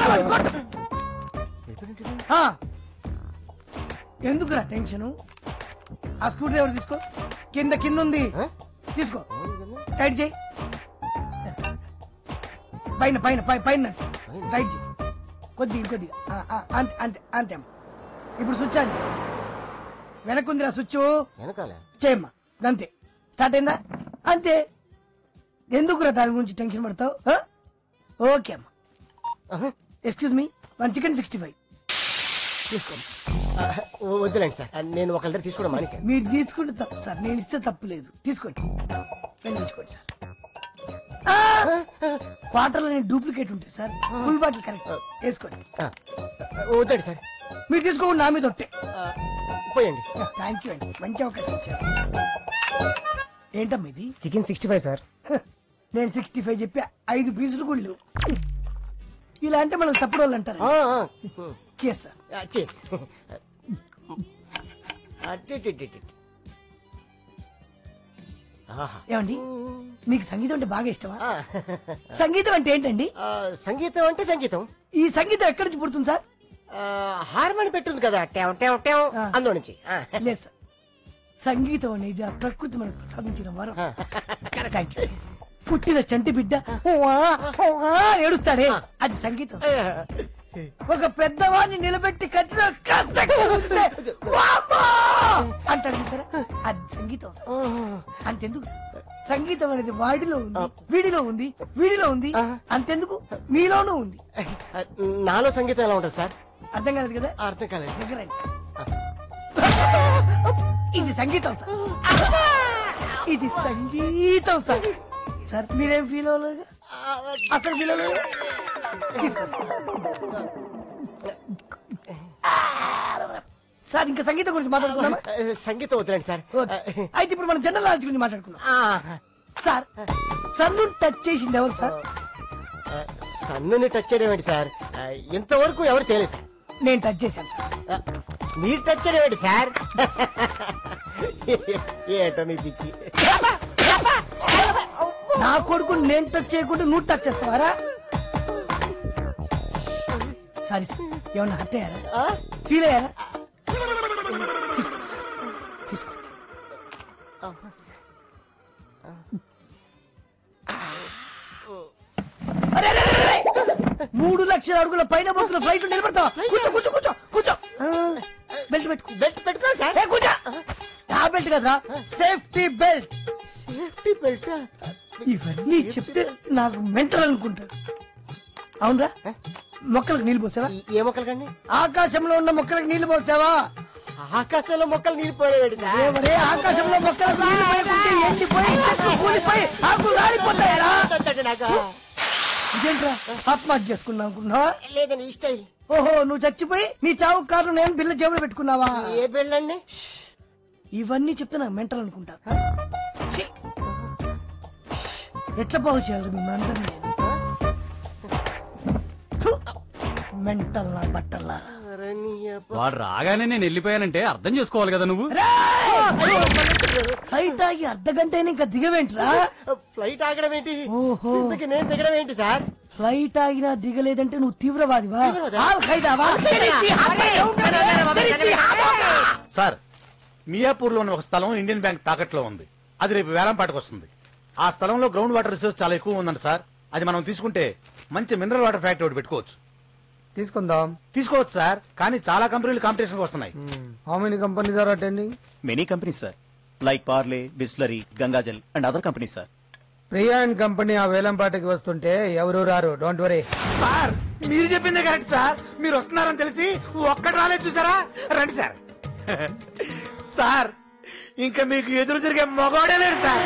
ఆ. ఎందుకురా టెన్షన్ ఆ స్క్రూ డ్రైవర్ తీసుకో కింద కింద ఉంది తీసుకో టైట్ చేయి పైన పైన పై- పైన టైట్ చేయి కొద్దిగా కొద్దిగా ఆ, ఆ, అంతే అంతే అంతే అమ్మ ఇప్పుడు స్విచ్ ఆన్ చేయి వెనక్కుందిరా స్విచ్ వెనకాల చేయమ్మా అంతే స్టార్ట్ అయిందా అంతే ఎందుకురా దాని గురించి టెన్షన్ పడతావు ఆ? ఓకే అమ్మా excuse me one chicken sixty five తీసుకోండి ఆ, వద్దులేండి సార్ ఆ, నేను ఒకళ్ళ దగ్గర తీసుకోవడం మానేశాను మీరు తీసుకుంటే తప్పు సార్ నేను ఇస్తే తప్పు లేదు తీసుకోండి వెళ్ళి తీసుకోండి సార్ క్వార్టర్ లో డూప్లికేట్ ఉంటాయి సార్ ఫుల్ బాటిల్ కరెక్ట్ వేసుకోండి ఆ, వద్దండి సార్ మీరు తీసుకోండి నా మీద ఒట్టే ఆ, పోయండి థ్యాంక్ యూ అండి మంచి అవకాశం ఇచ్చారు ఏంటమ్మా ఇది చికెన్ సిక్స్టీ ఫైవ్ సార్ హ, నేను సిక్స్టీ ఫైవ్ చెప్పి ఐదు పీసులు కూడా లేవు ఇలా అంటే మనం తప్పుడు వాళ్ళు అంటారు చేస్ సార్ చేసి అట్టి ఆహా ఏమండి మీకు సంగీతం అంటే బాగా ఇష్టమా ఆ, సంగీతం అంటే ఏంటండి ఆ, సంగీతం అంటే సంగీతం ఈ సంగీతం ఎక్కడి నుంచి పుడుతుంది సార్ ఆ, హార్మోని పెట్టుంది కదా టెవ్ టెవ్ టెవ్ ఆ. అందులో నుంచి ఆ. లేదు సార్ సంగీతం అనేది ఆ ప్రకృతి మనకు ప్రసాదించిన వరం థ్యాంక్ యూ పుట్టిన చంటి బిడ్డ "ఉవ్వా, ఉవ్వా" అని ఏడుస్తాడే అది సంగీతం ఒక పెద్దవాడిని నిలబెట్టి కత్తిలో కచ్చకి గుద్దితే, "వామ్మో!" అంటాడు చూసారా అది సంగీతం సార్ అంతెందుకు సార్? సంగీతం అనేది వాడిలో ఉంది వీడిలో ఉంది వీడిలో ఉంది అంతెందుకు మీలోనూ ఉంది నాలో సంగీతం ఎలా ఉంటుంది సార్ అర్థం కాలేదు కదా అర్థం కాలేదు దగ్గర రండి. ఇది సంగీతం సార్ ఇది సంగీతం సార్ సార్ మీరేం ఫీల్ అవ్వలేదు అసలు ఫీల్ అవ్వలేదు తీసుకోండి సార్ ఇంకా సంగీతం గురించి మాట్లాడుకున్నామా ఆ, సంగీతం వద్దులేండి సార్ ఓకే. అయితే ఇప్పుడు మనం జనరల్ నాలెడ్జ్ గురించి మాట్లాడుకుందాం ఆ, సార్ సన్ను టచ్ చేసింది ఎవరు సార్ ఆ, సన్నుని టచ్ చేయడం ఏంటి సార్ ఆ, ఇంతవరకు ఎవరు చేయలేదు సార్ నేను టచ్ చేశాను సార్ ఆ, మీరు టచ్ చేయడం ఏంటి సార్ ఏటో మీ పిచ్చి నా కొడుకు నేను టచ్ చేయకుండా నువ్వు టచ్ చేస్తావారా సారీ సార్ ఏమన్నా హర్ట్ అయ్యారా ఆ? ఫీల్ అయ్యారా తీసుకోండి సార్ తీసుకోండి అరే, అరే, అరే, అరే! మూడు లక్షల అడుగుల పైన పోతున్న ఫ్లైట్ నిలబడతావా కూర్చో కూర్చో కూర్చో కూర్చో ఆ, బెల్ట్ పెట్టుకో బెల్ట్ పెట్టుకో సార్ ఏ, కూర్చో ఆ బెల్ట్ కదరా సేఫ్టీ బెల్ట్ సేఫ్టీ బెల్ట్ ఇవన్నీ చెప్తే నాకు మెంటల్ అనుకుంటారు అవునరా మొక్కలకు నీళ్లు పోసావా ఏ మొక్కలు కండి ఆకాశంలో ఉన్న మొక్కలకు నీళ్లు పోసావా ఆకాశంలో మొక్కలు నీళ్ళు పోయేవాడు సార్ ఎవరే ఆకాశంలో మొక్కలకు నీళ్లు పోయకుంటే ఎండిపోయి చెట్లు కూలిపోయి ఆకులు రాలిపోతాయరా నాకు ఇదేంట్రా ఆత్మహత్య చేసుకున్నావు అనుకున్నావా లేదండి ఈ స్టైల్ ఓహో నువ్వు చచ్చిపోయి నీ చావు కారణం నేను బిల్ల జేబులో పెట్టుకున్నావా ఏ బెళ్ళండి ఇవన్నీ చెప్తే నాకు మెంటల్ అనుకుంటా ఛీ! ఎట్లా బాగు చేయాలి మిమ్మల్ని అందరినీ థు! మెంటల్ నా బట్టల్లారా వాడు రాగానే నేను వెళ్ళిపోయానంటే అర్థం చేసుకోవాలి కదా నువ్వు ఫ్లైట్ ఆగి అర్ధ గంట అయినా ఇంకా దిగవేంట్రా ఫ్లైట్ ఆగడం ఏంటి ఓహో. ఇంతకీ నేను దిగడం ఏంటి సార్ ఫ్లైట్ ఆగినా దిగలేదంటే నువ్వు తీవ్రవాదివా తీవ్రవాదా? ఆల్ ఖైదావా తెరిచి హమ్మే ఉంగరే, తెరిచి హమ్మోగా. సార్ మియాపూర్ లో ఒక స్థలం ఇండియన్ బ్యాంక్ తాకట్లో ఉంది అది రేపు వేలం పాటకు వస్తుంది ఆ స్థలంలో గ్రౌండ్ వాటర్ రిసోర్స్ చాలా ఎక్కువ ఉందండి సార్ అది మనం తీసుకుంటే మంచి మినరల్ వాటర్ ఫ్యాక్టరీ ఒకటి పెట్టుకోవచ్చు తీసుకుందాం తీసుకోవచ్చు సార్ కానీ చాలా కంపెనీలు కాంపిటీషన్ వస్తున్నాయి how many companies are attending Many companies, sir. Like Parley, Bisleri, Gangajal, and other companies, sir. Priya and company ఆ వేలంపాటకి వస్తుంటే ఎవరు రారు డోంట్ వరీ సార్ మీరు చెప్పిందే కరెక్ట్ సార్ మీరు వస్తున్నారని తెలిసి ఒక్కటి రాలేదు చూసారా రండి సార్ సార్ ఇంకా మీకు ఎదురు తిరిగే మగవాడే లేరు సార్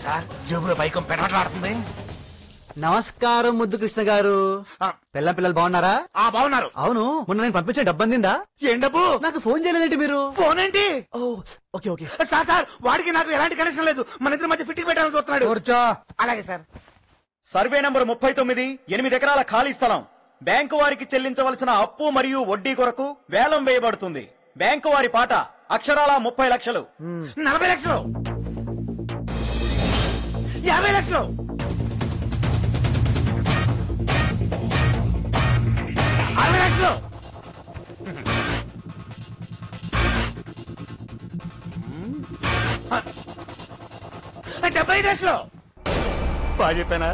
సార్ జేబులో పైకం పెనట్లాడుతుంది నమస్కారం ముద్దు కృష్ణ గారు ఆ. పిల్ల పిల్లలు బాగున్నారా ఆ బాగున్నారు అవును మొన్న నేను పంపించిన డబ్బు అందిందా ఏం డబ్బు నాకు ఫోన్ చేయలేదండి మీరు ఫోన్ ఏంటి oh okay okay sir sir వాడికి నాకు ఎలాంటి కనెక్షన్ లేదు మన ఇద్దరి మధ్య ఫిట్టింగ్ పెట్టాలని చూస్తున్నాడు కూర్చో అలాగే సార్ సర్వే నంబర్ ముప్పై తొమ్మిది ఎనిమిది ఎకరాల ఖాళీ స్థలం బ్యాంకు వారికి చెల్లించవలసిన అప్పు మరియు వడ్డీ కొరకు వేలం వేయబడుతుంది బ్యాంకు వారి పాట అక్షరాల ముప్పై లక్షలు నలభై లక్షలు యాభై లక్షలు అరవై లక్షలు డెబ్బై ఐదు లక్షలు బాగా చెప్పానా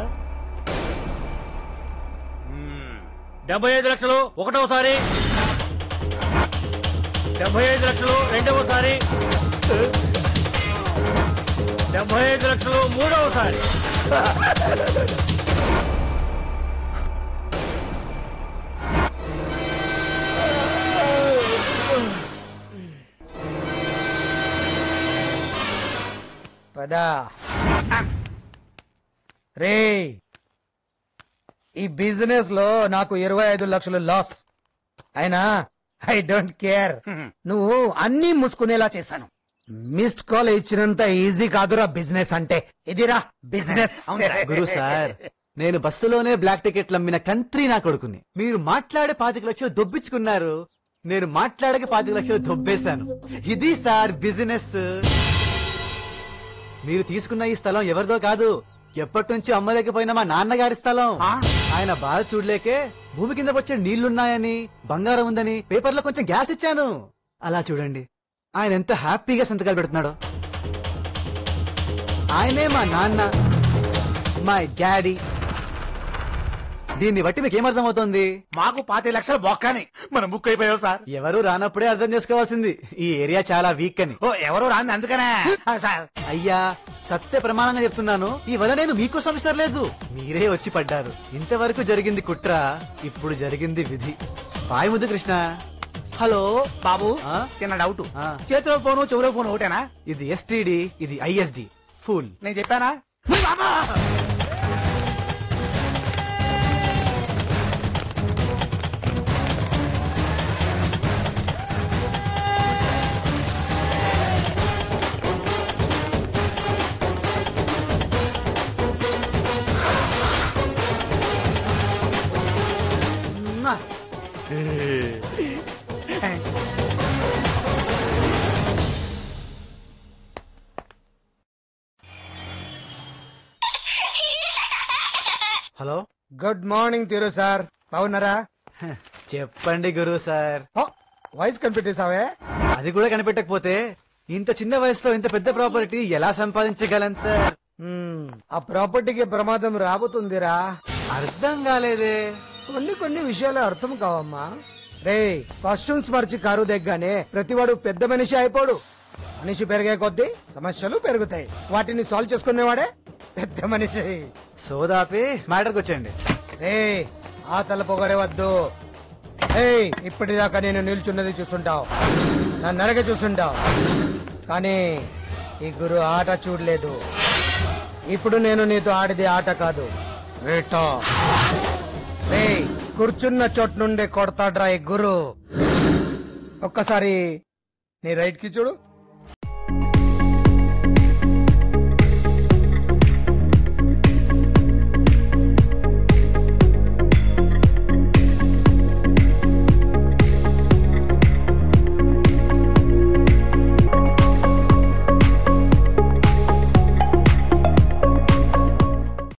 డెబ్బై ఐదు లక్షలు ఒకటోసారి డెబ్బై ఐదు లక్షలు రెండవసారి డెబ్బై ఐదు లక్షలు మూడవసారి పదా రే ఈ బిజినెస్ లో నాకు ఇరవై ఐదు లక్షలు లాస్ అయినా ఐ డోంట్ కేర్ నువ్వు అన్ని మూసుకునేలా చేశాను మిస్డ్ కాల్ ఇచ్చినంత ఈజీ కాదురా బిజినెస్ అంటే ఇదిరా బిజినెస్ గురు సార్ నేను బస్సులోనే బ్లాక్ టికెట్లు అమ్మిన కంత్రి నా కొడుకుని మీరు మాట్లాడే పాతిక లక్షలు దొబ్బించుకున్నారు నేను మాట్లాడక పాతిక లక్షలు దొబ్బేశాను ఇది సార్ బిజినెస్ మీరు తీసుకున్న ఈ స్థలం ఎవరిదో కాదు ఎప్పటి నుంచి అమ్మలేకపోయిన మా నాన్నగారి స్థలం ఆయన బాధ చూడలేకే భూమి కింద వచ్చే నీళ్లున్నాయని బంగారం ఉందని పేపర్లో కొంచెం గ్యాస్ ఇచ్చాను అలా చూడండి ఆయన ఎంత హ్యాపీగా సంతకాలు పెడుతున్నాడో ఆయనే మా నాన్న మై డాడీ దీన్ని బట్టి మీకు ఏమర్థమవుతోంది మాకు పాతి లక్షలు బొక్కని మనం బుక్ అయిపోయావు సార్ ఎవరు రానప్పుడే అర్థం చేసుకోవాల్సింది ఈ ఏరియా చాలా వీక్ అని ఓ ఎవరు రాంది అందుకనే ఆ, సార్ అయ్యా సత్య ప్రమాణంగా చెప్తున్నాను ఈ వల నేను మీకోసం ఇస్తలేదు మీరే వచ్చి పడ్డారు ఇంతవరకు జరిగింది కుట్ర ఇప్పుడు జరిగింది విధి బాయ్ ముద్దు కృష్ణ హలో బాబు ఆ? చిన్న డౌట్ ఆ. చేతిలో ఫోను చెవులో ఫోను ఒకటేనా ఇది ఎస్టిడి ఇది ఐఎస్డి ఫుల్ నేను చెప్పానా బాబా hello good morning Thiru sir బాగున్నారా చెప్పండి గురు సార్ వాయిస్ కనిపెట్టేసావే అది కూడా కనిపెట్టకపోతే ఇంత చిన్న వయసులో ఇంత పెద్ద ప్రాపర్టీ ఎలా సంపాదించగలను సార్ మ్మ్, ఆ ప్రాపర్టీకి ప్రమాదం రాబోతుందిరా అర్థం కాలేదే కొన్ని కొన్ని విషయాలు అర్థం కావమ్మా రే కాస్ట్యూమ్స్ మార్చి కారు దగ్గానే ప్రతివాడు పెద్ద మనిషి అయిపోడు మనిషి పెరిగే కొద్దీ సమస్యలు పెరుగుతాయి వాటిని సాల్వ్ చేసుకునేవాడే పెద్ద మనిషి సోదాపి మ్యాటర్కి వచ్చండి రే ఆ తల పొగడవద్దు ఏ ఇప్పటిదాకా నేను నిల్చున్నది చూస్తుంటావు నన్ను నడక చూస్తుంటావు కానీ ఈ గురు ఆట చూడలేదు ఇప్పుడు నేను నీతో ఆడిది ఆట కాదు వేట రే కూర్చున్న చోటు నుండి కొడతాడ్రా ఈ గురు ఒక్కసారి నీ రైట్ కి చూడు